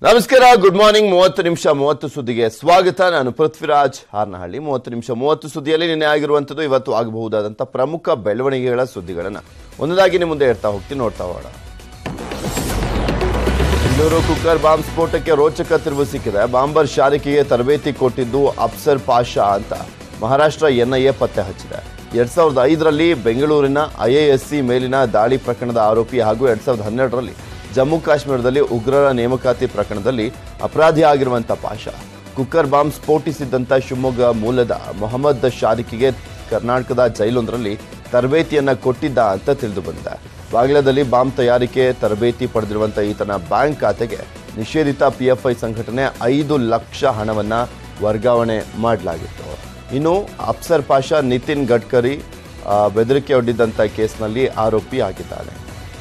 ನಮಸ್ಕಾರ good morning ಮೂವತ್ತು ನಿಮಿಷ ಮೂವತ್ತು ಸುದ್ದಿಗೆ ಸ್ವಾಗತ ನಾನು ಪೃಥ್ವಿರಾಜ್ ಹಾರ್ನಹಳ್ಳಿ ಮೂವತ್ತು ನಿಮಿಷ ಮೂವತ್ತು ಸುದ್ದಿಯಲ್ಲಿ ನಿನ್ನೆ ಆಗಿರುವಂಥದ್ದು ಇವತ್ತು ಆಗಬಹುದಾದಂಥ ಪ್ರಮುಖ ಬೆಳವಣಿಗೆಗಳ ಸುದ್ದಿಗಳನ್ನು ಒಂದೊಂದಾಗಿ ನಿಮ್ಮ ಮುಂದೆ ಇರ್ತಾ ಹೋಗ್ತೀನಿ ನೋಡ್ತಾ ಹೋಗೋಣ ಬೆಂಗಳೂರು ಕುಕ್ಕರ್ ಬಾಂಬ್ ಸ್ಫೋಟಕ್ಕೆ ರೋಚಕ ತಿರುವು ಸಿಕ್ಕಿದೆ ಬಾಂಬರ್ ಶಾರಿಕೆಗೆ ತರಬೇತಿ ಕೊಟ್ಟಿದ್ದು ಅಫ್ಸರ್ ಪಾಷಾ ಅಂತ ಮಹಾರಾಷ್ಟ್ರ ಎನ್ಐಎ ಪತ್ತೆ ಹಚ್ಚಿದೆ ಎರಡ್ ಸಾವಿರದ ಐದರಲ್ಲಿ ಬೆಂಗಳೂರಿನ ಐಎಎಸ್ಸಿ ಮೇಲಿನ ದಾಳಿ ಪ್ರಕರಣದ ಆರೋಪಿ ಹಾಗೂ ಎರಡ್ ಸಾವಿರದ ಹನ್ನೆರಡರಲ್ಲಿ ಜಮ್ಮು ಕಾಶ್ಮೀರದಲ್ಲಿ ಉಗ್ರರ ನೇಮಕಾತಿ ಪ್ರಕರಣದಲ್ಲಿ ಅಪರಾಧಿ ಆಗಿರುವಂಥ ಪಾಷಾ ಕುಕ್ಕರ್ ಬಾಂಬ್ ಸ್ಫೋಟಿಸಿದ್ದಂಥ ಶಿವಮೊಗ್ಗ ಮೂಲದ ಮೊಹಮ್ಮದ್ ಶಾರಿಕಿಗೆ ಕರ್ನಾಟಕದ ಜೈಲೊಂದರಲ್ಲಿ ತರಬೇತಿಯನ್ನ ಕೊಟ್ಟಿದ್ದ ಅಂತ ತಿಳಿದು ಬಂದಿದೆ ಬಾಗ್ಲದಲ್ಲಿ ಬಾಂಬ್ ತಯಾರಿಕೆ ತರಬೇತಿ ಪಡೆದಿರುವಂಥ ಈತನ ಬ್ಯಾಂಕ್ ಖಾತೆಗೆ ನಿಷೇಧಿತ ಪಿಎಫ್ಐ ಸಂಘಟನೆ ಐದು ಲಕ್ಷ ಹಣವನ್ನ ವರ್ಗಾವಣೆ ಮಾಡಲಾಗಿತ್ತು ಇನ್ನು ಅಫ್ಸರ್ ಪಾಷಾ ನಿತಿನ್ ಗಡ್ಕರಿ ಆ, ಬೆದರಿಕೆ ಒಡ್ಡಿದ್ದಂಥ ಕೇಸ್ನಲ್ಲಿ ಆರೋಪಿ ಆಗಿದ್ದಾನೆ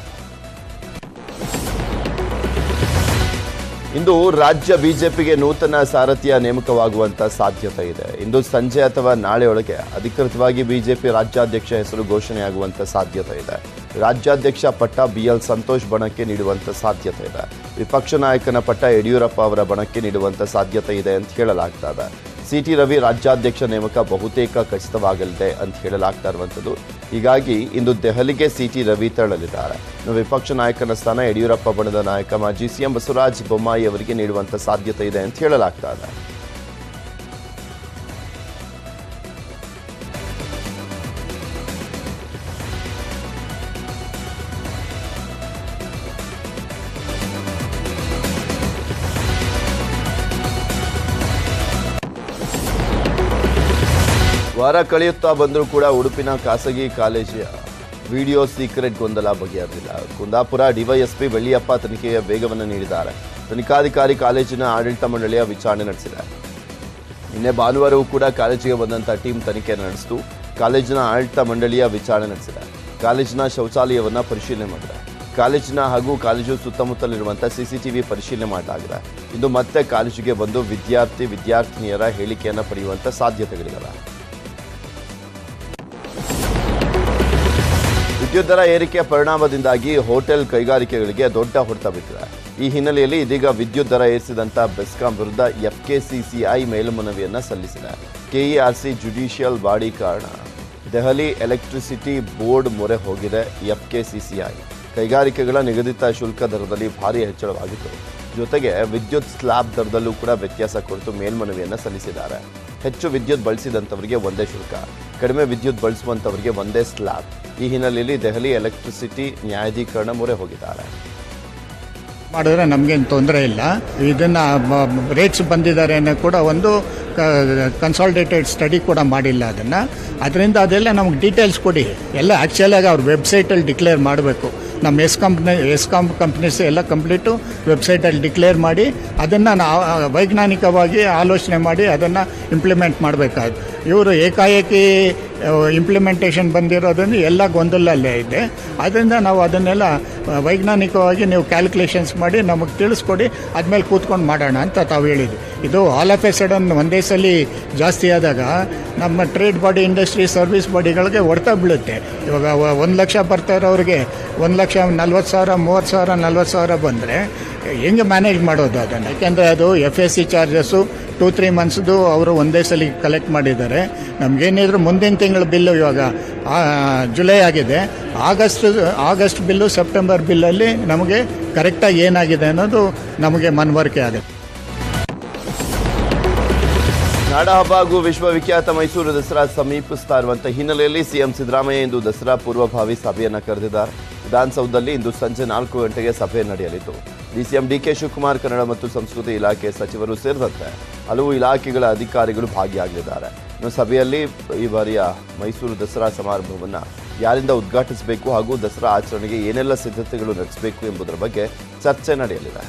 ಇಂದು ರಾಜ್ಯ ಬಿಜೆಪಿಗೆ ನೂತನ ಸಾರಥಿಯ ನೇಮಕವಾಗುವಂತ ಸಾಧ್ಯತೆ ಇದೆ ಇಂದು ಸಂಜೆ ಅಥವಾ ನಾಳೆಯೊಳಗೆ ಅಧಿಕೃತವಾಗಿ ಬಿಜೆಪಿ ರಾಜ್ಯಾಧ್ಯಕ್ಷ ಹೆಸರು ಘೋಷಣೆಯಾಗುವಂತ ಸಾಧ್ಯತೆ ಇದೆ ರಾಜ್ಯಾಧ್ಯಕ್ಷ ಪಟ್ಟ ಬಿಎಲ್ ಸಂತೋಷ್ ಬಣಕ್ಕೆ ನೀಡುವಂತ ಸಾಧ್ಯತೆ ಇದೆ ವಿಪಕ್ಷ ನಾಯಕನ ಪಟ್ಟ ಯಡಿಯೂರಪ್ಪ ಅವರ ಬಣಕ್ಕೆ ನೀಡುವಂತ ಸಾಧ್ಯತೆ ಇದೆ ಅಂತ ಹೇಳಲಾಗ್ತಾ ಇದೆ ಸಿಟಿ ರವಿ ರಾಜ್ಯಾಧ್ಯಕ್ಷ ನೇಮಕ ಬಹುತೇಕ ಖಚಿತವಾಗಲಿದೆ ಅಂತ ಹೇಳಲಾಗ್ತಾ ಇರುವಂಥದ್ದು ಹೀಗಾಗಿ ಇಂದು ದೆಹಲಿಗೆ ಸಿಟಿ ರವಿ ತೆರಳಲಿದ್ದಾರೆ ಇನ್ನು ವಿಪಕ್ಷ ನಾಯಕನ ಸ್ಥಾನ ಯಡಿಯೂರಪ್ಪ ಬಣದ ನಾಯಕ ಮಾಜಿ ಸಿಎಂ ಬಸವರಾಜ ಬೊಮ್ಮಾಯಿ ಅವರಿಗೆ ನೀಡುವಂತ ಸಾಧ್ಯತೆ ಇದೆ ಅಂತ ಹೇಳಲಾಗ್ತಾ ಇದೆ ವಾರ ಕಳೆಯುತ್ತಾ ಬಂದರೂ ಕೂಡ ಉಡುಪಿನ ಖಾಸಗಿ ಕಾಲೇಜಿನ ವಿಡಿಯೋ ಸೀಕ್ರೆಟ್ ಗೊಂದಲ ಬಗೆಹರಿದಿಲ್ಲ ಕುಂದಾಪುರ ಡಿವೈಎಸ್ಪಿ ಬೆಳ್ಳಿಯಪ್ಪ ತನಿಖೆಯ ವೇಗವನ್ನು ನೀಡಿದ್ದಾರೆ ತನಿಖಾಧಿಕಾರಿ ಕಾಲೇಜಿನ ಆಡಳಿತ ಮಂಡಳಿಯ ವಿಚಾರಣೆ ನಡೆಸಿದೆ ನಿನ್ನೆ ಭಾನುವಾರವೂ ಕೂಡ ಕಾಲೇಜಿಗೆ ಬಂದಂಥ ಟೀಮ್ ತನಿಖೆ ನಡೆಸಿತು ಕಾಲೇಜಿನ ಆಡಳಿತ ಮಂಡಳಿಯ ವಿಚಾರಣೆ ನಡೆಸಿದೆ ಕಾಲೇಜಿನ ಶೌಚಾಲಯವನ್ನ ಪರಿಶೀಲನೆ ಮಾಡಿದೆ ಕಾಲೇಜಿನ ಹಾಗೂ ಕಾಲೇಜು ಸುತ್ತಮುತ್ತಲಿರುವಂಥ ಸಿಸಿಟಿವಿ ಪರಿಶೀಲನೆ ಮಾಡಲಾಗಿದೆ ಇಂದು ಮತ್ತೆ ಕಾಲೇಜಿಗೆ ಬಂದು ವಿದ್ಯಾರ್ಥಿ ವಿದ್ಯಾರ್ಥಿನಿಯರ ಹೇಳಿಕೆಯನ್ನು ಪಡೆಯುವಂಥ ಸಾಧ್ಯತೆಗಳಿವೆ ವಿದ್ಯುತ್ ದರ ಏರಿಕೆಯ ಪರಿಣಾಮದಿಂದಾಗಿ ಹೋಟೆಲ್ ಕೈಗಾರಿಕೆಗಳಿಗೆ ದೊಡ್ಡ ಹೊಡೆತ ಬಿದ್ದಿದೆ ಈ ಹಿನ್ನೆಲೆಯಲ್ಲಿ ಇದೀಗ ವಿದ್ಯುತ್ ದರ ಏರಿಸಿದಂತ ಬೆಸ್ಕಾಂ ವಿರುದ್ಧ ಎಫ್ಕೆಸಿಸಿಐ ಮೇಲ್ಮನವಿಯನ್ನ ಸಲ್ಲಿಸಿದೆ ಕೆಇಆರ್ಸಿ ಜುಡಿಷಿಯಲ್ ಬಾಡಿ ಕಾರಣ ದೆಹಲಿ ಎಲೆಕ್ಟ್ರಿಸಿಟಿ ಬೋರ್ಡ್ ಮೊರೆ ಹೋಗಿದೆ ಎಫ್ಕೆಸಿಸಿಐ ಕೈಗಾರಿಕೆಗಳ ನಿಗದಿತ ಶುಲ್ಕ ದರದಲ್ಲಿ ಭಾರಿ ಹೆಚ್ಚಳವಾಗಿತ್ತು ಜೊತೆಗೆ ವಿದ್ಯುತ್ ಸ್ಲ್ಯಾಬ್ ದರದಲ್ಲೂ ಕೂಡ ವ್ಯತ್ಯಾಸ ಕುರಿತು ಮೇಲ್ಮನವಿಯನ್ನ ಸಲ್ಲಿಸಿದ್ದಾರೆ ಹೆಚ್ಚು ವಿದ್ಯುತ್ ಬಳಸಿದಂಥವರಿಗೆ ಒಂದೇ ಶುಲ್ಕ ಕಡಿಮೆ ವಿದ್ಯುತ್ ಬಳಸುವಂಥವರಿಗೆ ಒಂದೇ ಸ್ಲ್ಯಾಬ್ ಈ ಹಿನ್ನೆಲೆಯಲ್ಲಿ ದೆಹಲಿ ಎಲೆಕ್ಟ್ರಿಸಿಟಿ ನ್ಯಾಯಾಧೀಕರಣ ಮೊರೆ ಹೋಗಿದ್ದಾರೆ ಮಾಡಿದ್ರೆ ನಮಗೇನು ತೊಂದರೆ ಇಲ್ಲ ಇದನ್ನು ರೇಟ್ಸ್ ಬಂದಿದ್ದಾರೆ ಅನ್ನೋ ಕೂಡ ಒಂದು ಕನ್ಸಾಲ್ಟೇಟೆಡ್ ಸ್ಟಡಿ ಕೂಡ ಮಾಡಿಲ್ಲ ಅದನ್ನು ಅದರಿಂದ ಅದೆಲ್ಲ ನಮಗೆ ಡೀಟೇಲ್ಸ್ ಕೊಡಿ ಎಲ್ಲ ಆ್ಯಕ್ಚುಲಾಗಿ ಅವ್ರ ವೆಬ್ಸೈಟಲ್ಲಿ ಡಿಕ್ಲೇರ್ ಮಾಡಬೇಕು ನಮ್ಮ S company ESCOM companies ಎಲ್ಲ ಕಂಪ್ಲೀಟು ವೆಬ್ಸೈಟಲ್ಲಿ ಡಿಕ್ಲೇರ್ ಮಾಡಿ ಅದನ್ನು ನಾವು ವೈಜ್ಞಾನಿಕವಾಗಿ ಆಲೋಚನೆ ಮಾಡಿ ಅದನ್ನು ಇಂಪ್ಲಿಮೆಂಟ್ ಮಾಡಬೇಕಾಗುತ್ತೆ ಇವರು ಏಕಾಏಕಿ ಇಂಪ್ಲಿಮೆಂಟೇಷನ್ ಬಂದಿರೋದ್ರಿಂದ ಎಲ್ಲ ಗೊಂದಲಲ್ಲೇ ಇದೆ ಅದರಿಂದ ನಾವು ಅದನ್ನೆಲ್ಲ ಆ, ವೈಜ್ಞಾನಿಕವಾಗಿ ನೀವು ಕ್ಯಾಲ್ಕುಲೇಷನ್ಸ್ ಮಾಡಿ ನಮಗೆ ತಿಳಿಸ್ಕೊಡಿ ಆದಮೇಲೆ ಕೂತ್ಕೊಂಡು ಮಾಡೋಣ ಅಂತ ತಾವು ಹೇಳಿದ್ವಿ ಇದು ಆಲ್ ಆಫ್ ಎ ಸಡನ್ ಒಂದೇ ಸಲ ಜಾಸ್ತಿ ಆದಾಗ ನಮ್ಮ ಟ್ರೇಡ್ ಬಾಡಿ ಇಂಡಸ್ಟ್ರಿ ಸರ್ವಿಸ್ ಬಾಡಿಗಳಿಗೆ ಹೊಡ್ತಾ ಬೀಳುತ್ತೆ ಇವಾಗ ಒಂದು ಲಕ್ಷ ಬರ್ತಾ ಇರೋರಿಗೆ ಒಂದು ಲಕ್ಷ ನಲ್ವತ್ತು ಸಾವಿರ ಮೂವತ್ತು ಸಾವಿರ ನಲ್ವತ್ತು ಸಾವಿರ ಬಂದರೆ ಹೆಂಗೆ ಮ್ಯಾನೇಜ್ ಮಾಡೋದು ಅದನ್ನು ಯಾಕೆಂದರೆ ಅದು F S C charges two three ಮಂತ್ಸ್ದು ಅವರು ಒಂದೇ ಸಲ ಕಲೆಕ್ಟ್ ಮಾಡಿದ್ದಾರೆ ನಮಗೇನಿದ್ರು ಮುಂದಿನ ತಿಂಗಳ ಬಿಲ್ಲು ಇವಾಗ ಆ, ಜುಲೈ ಆಗಿದೆ ಆಗಸ್ಟ್ ಆಗಸ್ಟ್ ಬಿಲ್ಲು ಸೆಪ್ಟೆಂಬರ್ ಬಿಲ್ಲಲ್ಲಿ ನಮಗೆ ಕರೆಕ್ಟಾಗಿ ಏನಾಗಿದೆ ಅನ್ನೋದು ನಮಗೆ ಮನವರಿಕೆ ಆಗುತ್ತೆ ನಾಡಹಬ್ಬ ಹಾಗೂ ವಿಶ್ವವಿಖ್ಯಾತ ಮೈಸೂರು ದಸರಾ ಸಮೀಪಿಸ್ತಾ ಇರುವಂಥ ಹಿನ್ನೆಲೆಯಲ್ಲಿ ಸಿಎಂ ಸಿದ್ದರಾಮಯ್ಯ ಇಂದು ದಸರಾ ಪೂರ್ವಭಾವಿ ಸಭೆಯನ್ನ ಕರೆದಿದ್ದಾರೆ ವಿಧಾನಸೌಧದಲ್ಲಿ ಇಂದು ಸಂಜೆ ನಾಲ್ಕು ಗಂಟೆಗೆ ಸಭೆ ನಡೆಯಲಿದ್ದು ಡಿಸಿಎಂ ಡಿಕೆ ಶಿವಕುಮಾರ್ ಕನ್ನಡ ಮತ್ತು ಸಂಸ್ಕೃತಿ ಇಲಾಖೆ ಸಚಿವರು ಸೇರಿದಂತೆ ಹಲವು ಇಲಾಖೆಗಳ ಅಧಿಕಾರಿಗಳು ಭಾಗಿಯಾಗಲಿದ್ದಾರೆ ಇನ್ನು ಸಭೆಯಲ್ಲಿ ಈ ಬಾರಿಯ ಮೈಸೂರು ದಸರಾ ಸಮಾರಂಭವನ್ನು ಯಾರಿಂದ ಉದ್ಘಾಟಿಸಬೇಕು ಹಾಗೂ ದಸರಾ ಆಚರಣೆಗೆ ಏನೆಲ್ಲ ಸಿದ್ಧತೆಗಳು ನಡೆಸಬೇಕು ಎಂಬುದರ ಬಗ್ಗೆ ಚರ್ಚೆ ನಡೆಯಲಿದೆ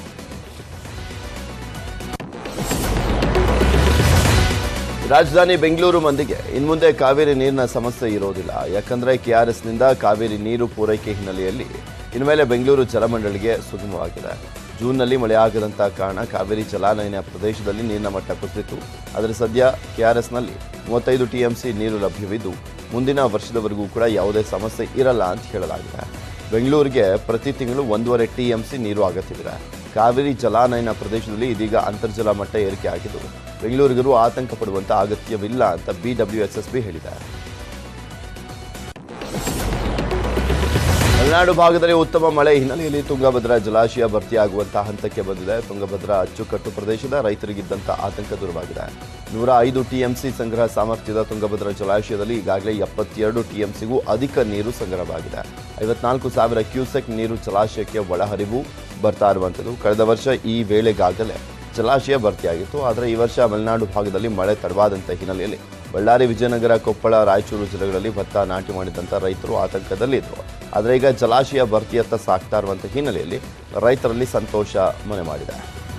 ರಾಜಧಾನಿ ಬೆಂಗಳೂರು ಮಂದಿಗೆ ಇನ್ಮುಂದೆ ಕಾವೇರಿ ನೀರಿನ ಸಮಸ್ಯೆ ಇರೋದಿಲ್ಲ ಯಾಕಂದ್ರೆ ಕೆಆರ್ಎಸ್ನಿಂದ ಕಾವೇರಿ ನೀರು ಪೂರೈಕೆ ಹಿನ್ನೆಲೆಯಲ್ಲಿ ಇನ್ಮೇಲೆ ಬೆಂಗಳೂರು ಜಲಮಂಡಳಿಗೆ ಸುಗಮವಾಗಿದೆ ಜೂನ್ನಲ್ಲಿ ಮಳೆಯಾಗದಂತಹ ಕಾರಣ ಕಾವೇರಿ ಜಲಾನಯನ ಪ್ರದೇಶದಲ್ಲಿ ನೀರಿನ ಮಟ್ಟ ಕುಸಿದಿತ್ತು ಆದರೆ ಸದ್ಯ ಕೆಆರ್ಎಸ್ನಲ್ಲಿ ಮೂವತ್ತೈದು ಟಿಎಂಸಿ ನೀರು ಲಭ್ಯವಿದ್ದು ಮುಂದಿನ ವರ್ಷದವರೆಗೂ ಕೂಡ ಯಾವುದೇ ಸಮಸ್ಯೆ ಇರಲ್ಲ ಅಂತ ಹೇಳಲಾಗಿದೆ ಬೆಂಗಳೂರಿಗೆ ಪ್ರತಿ ತಿಂಗಳು ಒಂದೂವರೆ ಟಿಎಂಸಿ ನೀರು ಅಗತ್ಯವಿದೆ ಕಾವೇರಿ ಜಲಾನಯನ ಪ್ರದೇಶದಲ್ಲಿ ಇದೀಗ ಅಂತರ್ಜಲ ಮಟ್ಟ ಏರಿಕೆ ಆಗಿದ್ದು ಬೆಂಗಳೂರಿಗರು ಆತಂಕ ಪಡುವಂತ ಅಗತ್ಯವಿಲ್ಲ ಅಂತ ಬಿಡಬ್ಲ್ಯೂಎಸ್ಎಸ್ಬಿ ಹೇಳಿದೆ ಮಲೆನಾಡು ಭಾಗದಲ್ಲಿ ಉತ್ತಮ ಮಳೆ ಹಿನ್ನೆಲೆಯಲ್ಲಿ ತುಂಗಭದ್ರಾ ಜಲಾಶಯ ಭರ್ತಿಯಾಗುವಂತಹ ಹಂತಕ್ಕೆ ಬಂದಿದೆ ತುಂಗಭದ್ರಾ ಅಚ್ಚುಕಟ್ಟು ಪ್ರದೇಶದ ರೈತರಿಗಿದ್ದಂಥ ಆತಂಕ ದೂರವಾಗಿದೆ ನೂರ ಐದು ಟಿಎಂಸಿ ಸಂಗ್ರಹ ಸಾಮರ್ಥ್ಯದ ತುಂಗಭದ್ರಾ ಜಲಾಶಯದಲ್ಲಿ ಈಗಾಗಲೇ ಎಪ್ಪತ್ತೆರಡು ಟಿಎಂಸಿಗೂ ಅಧಿಕ ನೀರು ಸಂಗ್ರಹವಾಗಿದೆ ಐವತ್ನಾಲ್ಕು ಸಾವಿರ ಕ್ಯೂಸೆಕ್ ನೀರು ಜಲಾಶಯಕ್ಕೆ ಒಳಹರಿವು ಬರ್ತಾ ಇರುವಂಥದ್ದು ಕಳೆದ ವರ್ಷ ಈ ವೇಳೆಗಾಗಲೇ ಜಲಾಶಯ ಭರ್ತಿಯಾಗಿತ್ತು ಆದರೆ ಈ ವರ್ಷ ಮಲೆನಾಡು ಭಾಗದಲ್ಲಿ ಮಳೆ ತಡವಾದಂಥ ಹಿನ್ನೆಲೆಯಲ್ಲಿ ಬಳ್ಳಾರಿ ವಿಜಯನಗರ ಕೊಪ್ಪಳ ರಾಯಚೂರು ಜಿಲ್ಲೆಗಳಲ್ಲಿ ಭತ್ತ ನಾಟಿ ಮಾಡಿದಂಥ ರೈತರು ಆತಂಕದಲ್ಲಿದ್ದರು ಆದರೆ ಈಗ ಜಲಾಶಯ ಭರ್ತಿಯತ್ತ ಸಾಗ್ತಾ ಇರುವಂಥ ಹಿನ್ನೆಲೆಯಲ್ಲಿ ರೈತರಲ್ಲಿ ಸಂತೋಷ ಮನೆ ಮಾಡಿದೆ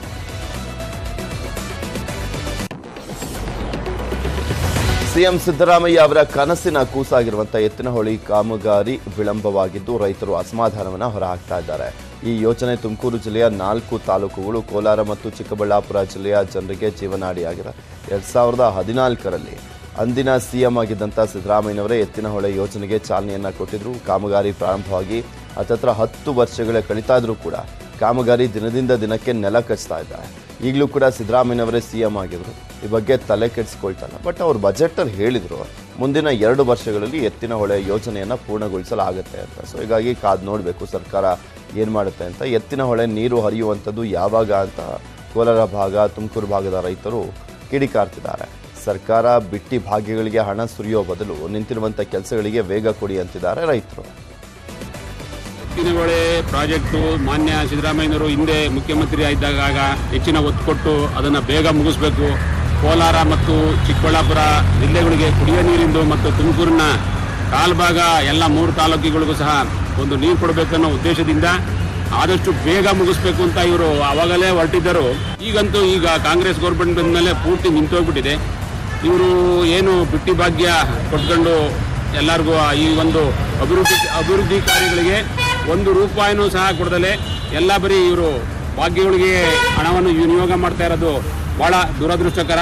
ಸಿಎಂ ಸಿದ್ದರಾಮಯ್ಯ ಅವರ ಕನಸಿನ ಕೂಸಾಗಿರುವಂಥ ಎತ್ತಿನಹೊಳಿ ಕಾಮಗಾರಿ ವಿಳಂಬವಾಗಿದ್ದು ರೈತರು ಅಸಮಾಧಾನವನ್ನು ಹೊರಹಾಕ್ತಾ ಇದ್ದಾರೆ ಈ ಯೋಜನೆ ತುಮಕೂರು ಜಿಲ್ಲೆಯ ನಾಲ್ಕು ತಾಲೂಕುಗಳು ಕೋಲಾರ ಮತ್ತು ಚಿಕ್ಕಬಳ್ಳಾಪುರ ಜಿಲ್ಲೆಯ ಜನರಿಗೆ ಜೀವನಾಡಿಯಾಗಿದೆ ಎರಡ್ ಸಾವಿರದ ಹದಿನಾಲ್ಕರಲ್ಲಿ ಅಂದಿನ ಸಿಎಂ ಆಗಿದ್ದಂಥ ಸಿದ್ದರಾಮಯ್ಯನವರೇ ಎತ್ತಿನಹೊಳೆ ಯೋಜನೆಗೆ ಚಾಲನೆಯನ್ನ ಕೊಟ್ಟಿದ್ರು ಕಾಮಗಾರಿ ಪ್ರಾರಂಭವಾಗಿ ಹತ್ತತ್ರ ಹತ್ತು ವರ್ಷಗಳೇ ಕಳೀತಾ ಇದ್ರೂ ಕೂಡ ಕಾಮಗಾರಿ ದಿನದಿಂದ ದಿನಕ್ಕೆ ನೆಲ ಕಚ್ತಾ ಇದ್ದಾರೆ ಈಗಲೂ ಕೂಡ ಸಿದ್ದರಾಮಯ್ಯನವರೇ ಸಿ ಎಂ ಆಗಿದ್ರು ಈ ಬಗ್ಗೆ ತಲೆ ಕೆಡಿಸ್ಕೊಳ್ತಲ್ಲ ಬಟ್ ಅವ್ರು ಬಜೆಟಲ್ಲಿ ಹೇಳಿದ್ರು ಮುಂದಿನ ಎರಡು ವರ್ಷಗಳಲ್ಲಿ ಎತ್ತಿನ ಹೊಳೆ ಯೋಜನೆಯನ್ನು ಪೂರ್ಣಗೊಳಿಸಲಾಗುತ್ತೆ ಅಂತ ಸೊ ಹೀಗಾಗಿ ಕಾದು ನೋಡಬೇಕು ಸರ್ಕಾರ ಏನು ಮಾಡುತ್ತೆ ಅಂತ ಎತ್ತಿನ ಹೊಳೆ ನೀರು ಹರಿಯುವಂಥದ್ದು ಯಾವಾಗ ಅಂತ ಕೋಲಾರ ಭಾಗ ತುಮಕೂರು ಭಾಗದ ರೈತರು ಕಿಡಿಕಾರ್ತಿದ್ದಾರೆ ಸರ್ಕಾರ ಬಿಟ್ಟಿ ಭಾಗ್ಯಗಳಿಗೆ ಹಣ ಸುರಿಯೋ ಬದಲು ನಿಂತಿರುವಂಥ ಕೆಲಸಗಳಿಗೆ ವೇಗ ಕೊಡಿ ಅಂತಿದ್ದಾರೆ ರೈತರು ಎತ್ತಿನಹೊಳೆ ಪ್ರಾಜೆಕ್ಟು ಮಾನ್ಯ ಸಿದ್ದರಾಮಯ್ಯನವರು ಹಿಂದೆ ಮುಖ್ಯಮಂತ್ರಿ ಆಗಿದ್ದಾಗ ಹೆಚ್ಚಿನ ಒತ್ತು ಕೊಟ್ಟು ಅದನ್ನು ಬೇಗ ಮುಗಿಸ್ಬೇಕು ಕೋಲಾರ ಮತ್ತು ಚಿಕ್ಕಬಳ್ಳಾಪುರ ಜಿಲ್ಲೆಗಳಿಗೆ ಕುಡಿಯೋ ನೀರಿಂದು ಮತ್ತು ತುಮಕೂರಿನ ಕಾಲ್ಭಾಗ ಎಲ್ಲ ಮೂರು ತಾಲೂಕುಗಳಿಗೂ ಸಹ ಒಂದು ನೀರು ಕೊಡಬೇಕನ್ನೋ ಉದ್ದೇಶದಿಂದ ಆದಷ್ಟು ಬೇಗ ಮುಗಿಸ್ಬೇಕು ಅಂತ ಇವರು ಅವಾಗಲೇ ಹೊರಟಿದ್ದರು ಈಗಂತೂ ಈಗ ಕಾಂಗ್ರೆಸ್ ಗೌರ್ಮೆಂಟ್ ಬಂದ ಮೇಲೆ ಪೂರ್ತಿ ನಿಂತೋಗ್ಬಿಟ್ಟಿದೆ ಇವರು ಏನು ಬಿಟ್ಟಿ ಭಾಗ್ಯ ಕೊಟ್ಕೊಂಡು ಎಲ್ಲರಿಗೂ ಈ ಒಂದು ಅಭಿವೃದ್ಧಿ ಅಭಿವೃದ್ಧಿ ಕಾರ್ಯಗಳಿಗೆ ಒಂದು ರೂಪಾಯಿನೂ ಸಹ ಕೊಡದಲೆ ಎಲ್ಲ ಬರೀ ಇವರು ಭಾಗ್ಯಗಳಿಗೆ ಹಣವನ್ನು ವಿನಿಯೋಗ ಮಾಡ್ತಾ ಇರೋದು ಬಹಳ ದುರದೃಷ್ಟಕರ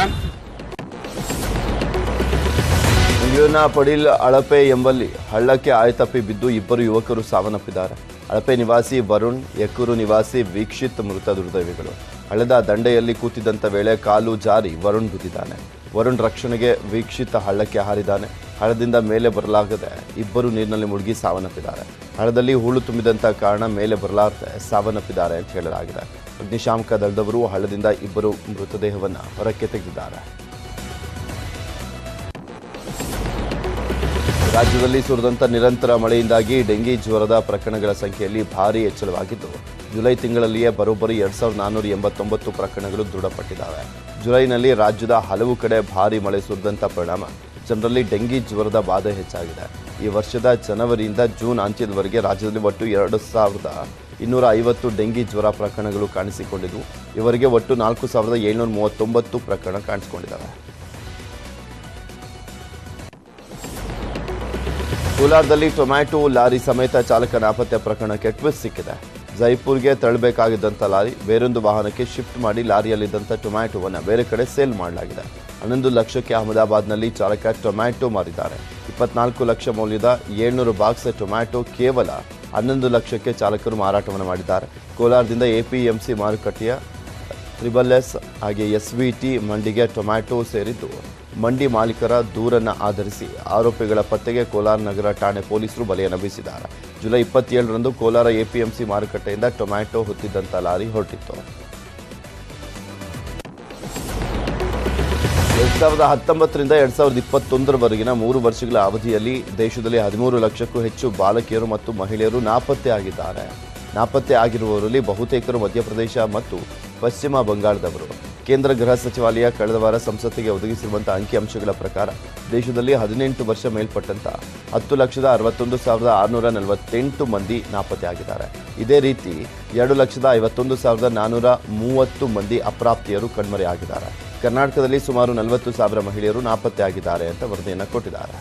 ಬೆಂಗಳೂರಿನ ಪಡೀಲ್ ಅಳಪೆ ಎಂಬಲ್ಲಿ ಹಳ್ಳಕ್ಕೆ ಆಯತಪ್ಪಿ ಬಿದ್ದು ಇಬ್ಬರು ಯುವಕರು ಸಾವನ್ನಪ್ಪಿದ್ದಾರೆ ಅಳಪೆ ನಿವಾಸಿ ವರುಣ್ ಯಕ್ಕೂರು ನಿವಾಸಿ ವೀಕ್ಷಿತ್ ಮೃತ ದುರ್ದೈವಿಗಳು ಹಳ್ಳದ ದಂಡೆಯಲ್ಲಿ ಕೂತಿದ್ದಂಥ ವೇಳೆ ಕಾಲು ಜಾರಿ ವರುಣ್ ಬಿದ್ದಿದ್ದಾನೆ ವರುಣ್ ರಕ್ಷಣೆಗೆ ವೀಕ್ಷಿತ ಹಳ್ಳಕ್ಕೆ ಹಾರಿದ್ದಾನೆ ಹಳ್ಳದಿಂದ ಮೇಲೆ ಬರಲಾಗದೆ ಇಬ್ಬರು ನೀರಿನಲ್ಲಿ ಮುಳುಗಿ ಸಾವನ್ನಪ್ಪಿದ್ದಾರೆ ಹಳ್ಳದಲ್ಲಿ ಹೂಳು ತುಂಬಿದಂಥ ಕಾರಣ ಮೇಲೆ ಬರಲಾರದೆ ಸಾವನ್ನಪ್ಪಿದ್ದಾರೆ ಅಂತ ಹೇಳಲಾಗಿದೆ ಅಗ್ನಿಶಾಮಕ ದಳದವರು ಹಳ್ಳದಿಂದ ಇಬ್ಬರು ಮೃತದೇಹವನ್ನು ಹೊರಕ್ಕೆ ತೆಗೆದಿದ್ದಾರೆ ರಾಜ್ಯದಲ್ಲಿ ಸುರಿದಂತ ನಿರಂತರ ಮಳೆಯಿಂದಾಗಿ ಡೆಂಗಿ ಜ್ವರದ ಪ್ರಕರಣಗಳ ಸಂಖ್ಯೆಯಲ್ಲಿ ಭಾರಿ ಹೆಚ್ಚಳವಾಗಿದ್ದು ಜುಲೈ ತಿಂಗಳಲ್ಲಿಯೇ ಬರೋಬ್ಬರಿ ಎರಡ್ ಸಾವಿರದ ನಾನ್ನೂರ ಎಂಬತ್ತೊಂಬತ್ತು ಪ್ರಕರಣಗಳು ದೃಢಪಟ್ಟಿದ್ದಾವೆ ಜುಲೈನಲ್ಲಿ ರಾಜ್ಯದ ಹಲವು ಕಡೆ ಭಾರಿ ಮಳೆ ಸುರಿದಂತ ಪರಿಣಾಮ ಜನರಲ್ಲಿ ಡೆಂಗಿ ಜ್ವರದ ಬಾಧೆ ಹೆಚ್ಚಾಗಿದೆ ಈ ವರ್ಷದ ಜನವರಿಯಿಂದ ಜೂನ್ ಅಂತ್ಯದವರೆಗೆ ರಾಜ್ಯದಲ್ಲಿ ಒಟ್ಟು ಎರಡು ಸಾವಿರದ ಇನ್ನೂರ ಐವತ್ತು ಡೆಂಗಿ ಜ್ವರ ಪ್ರಕರಣಗಳು ಕಾಣಿಸಿಕೊಂಡಿದ್ದು ಇವರಿಗೆ ಒಟ್ಟು ನಾಲ್ಕು ಸಾವಿರದ ಏಳ್ನೂರ ಮೂವತ್ತೊಂಬತ್ತು ಪ್ರಕರಣ ಕಾಣಿಸಿಕೊಂಡಿದ್ದಾವೆ ಕೋಲಾರದಲ್ಲಿ ಟೊಮ್ಯಾಟೊ ಲಾರಿ ಸಮೇತ ಚಾಲಕ ನಾಪತ್ತೆ ಪ್ರಕರಣಕ್ಕೆ ಟ್ವಿಸ್ಟ್ ಸಿಕ್ಕಿದೆ ಜೈಪುರ್ಗೆ ತಳ್ಳಬೇಕಾಗಿದ್ದಂಥ ಲಾರಿ ಬೇರೊಂದು ವಾಹನಕ್ಕೆ ಶಿಫ್ಟ್ ಮಾಡಿ ಲಾರಿಯಲ್ಲಿದ್ದಂಥ ಟೊಮ್ಯಾಟೊವನ್ನು ಬೇರೆ ಕಡೆ ಸೇಲ್ ಮಾಡಲಾಗಿದೆ ಹನ್ನೊಂದು ಲಕ್ಷಕ್ಕೆ ಅಹಮದಾಬಾದ್ನಲ್ಲಿ ಚಾಲಕ ಟೊಮ್ಯಾಟೊ ಮಾರಿದ್ದಾರೆ ಇಪ್ಪತ್ನಾಲ್ಕು ಲಕ್ಷ ಮೌಲ್ಯದ ಏಳ್ನೂರು ಬಾಕ್ಸ್ ಟೊಮ್ಯಾಟೊ ಕೇವಲ ಹನ್ನೊಂದು ಲಕ್ಷಕ್ಕೆ ಚಾಲಕರು ಮಾರಾಟವನ್ನು ಮಾಡಿದ್ದಾರೆ ಕೋಲಾರದಿಂದ ಎಪಿಎಂಸಿ ಮಾರುಕಟ್ಟೆಯ ತ್ರಿಬಲ್ ಎಸ್ ಹಾಗೆ ಎಸ್ ವಿ ಟಿ ಮಂಡಿಗೆ ಟೊಮ್ಯಾಟೊ ಸೇರಿದ್ದು ಮಂಡಿ ಮಾಲೀಕರ ದೂರನ್ನು ಆಧರಿಸಿ ಆರೋಪಿಗಳ ಪತ್ತೆಗೆ ಕೋಲಾರ ನಗರ ಠಾಣೆ ಪೊಲೀಸರು ಬಲೆಯನ್ನು ಬೀಸಿದ್ದಾರೆ ಜುಲೈ ಇಪ್ಪತ್ತೇಳರಂದು ಕೋಲಾರ ಎಪಿಎಂಸಿ ಮಾರುಕಟ್ಟೆಯಿಂದ ಟೊಮ್ಯಾಟೊ ಹೊತ್ತಿದ್ದಂಥ ಲಾರಿ ಹೊರಟಿತ್ತು ಎರಡ್ ಸಾವಿರದ ಹತ್ತೊಂಬತ್ತರಿಂದ ಎರಡ್ ಸಾವಿರದ ಇಪ್ಪತ್ತೊಂದರವರೆಗಿನ ಮೂರು ವರ್ಷಗಳ ಅವಧಿಯಲ್ಲಿ ದೇಶದಲ್ಲಿ ಹದಿಮೂರು ಲಕ್ಷಕ್ಕೂ ಹೆಚ್ಚು ಬಾಲಕಿಯರು ಮತ್ತು ಮಹಿಳೆಯರು ನಾಪತ್ತೆ ಆಗಿದ್ದಾರೆ ನಾಪತ್ತೆ ಆಗಿರುವವರಲ್ಲಿ ಬಹುತೇಕರು ಮಧ್ಯಪ್ರದೇಶ ಮತ್ತು ಪಶ್ಚಿಮ ಬಂಗಾಳದವರು ಕೇಂದ್ರ ಗೃಹ ಸಚಿವಾಲಯ ಕಳೆದ ವಾರ ಸಂಸತ್ತಿಗೆ ಒದಗಿಸಿರುವಂತಹ ಅಂಕಿಅಂಶಗಳ ಪ್ರಕಾರ ದೇಶದಲ್ಲಿ ಹದಿನೆಂಟು ವರ್ಷ ಮೇಲ್ಪಟ್ಟಂತ ಹತ್ತು ಲಕ್ಷದ ಅರವತ್ತೊಂದು ಸಾವಿರದ ಆರುನೂರ ನಲವತ್ತೆಂಟು ಮಂದಿ ನಾಪತ್ತೆ ಆಗಿದ್ದಾರೆ ಇದೇ ರೀತಿ ಎರಡು ಲಕ್ಷದ ಐವತ್ತೊಂದು ಸಾವಿರದ ನಾನ್ನೂರ ಮೂವತ್ತು ಮಂದಿ ಅಪ್ರಾಪ್ತಿಯರು ಕಣ್ಮರೆಯಾಗಿದ್ದಾರೆ ಕರ್ನಾಟಕದಲ್ಲಿ ಸುಮಾರು ನಲವತ್ತು ಸಾವಿರ ಮಹಿಳೆಯರು ನಾಪತ್ತೆ ಆಗಿದ್ದಾರೆ ಅಂತ ವರದಿಯನ್ನು ಕೊಟ್ಟಿದ್ದಾರೆ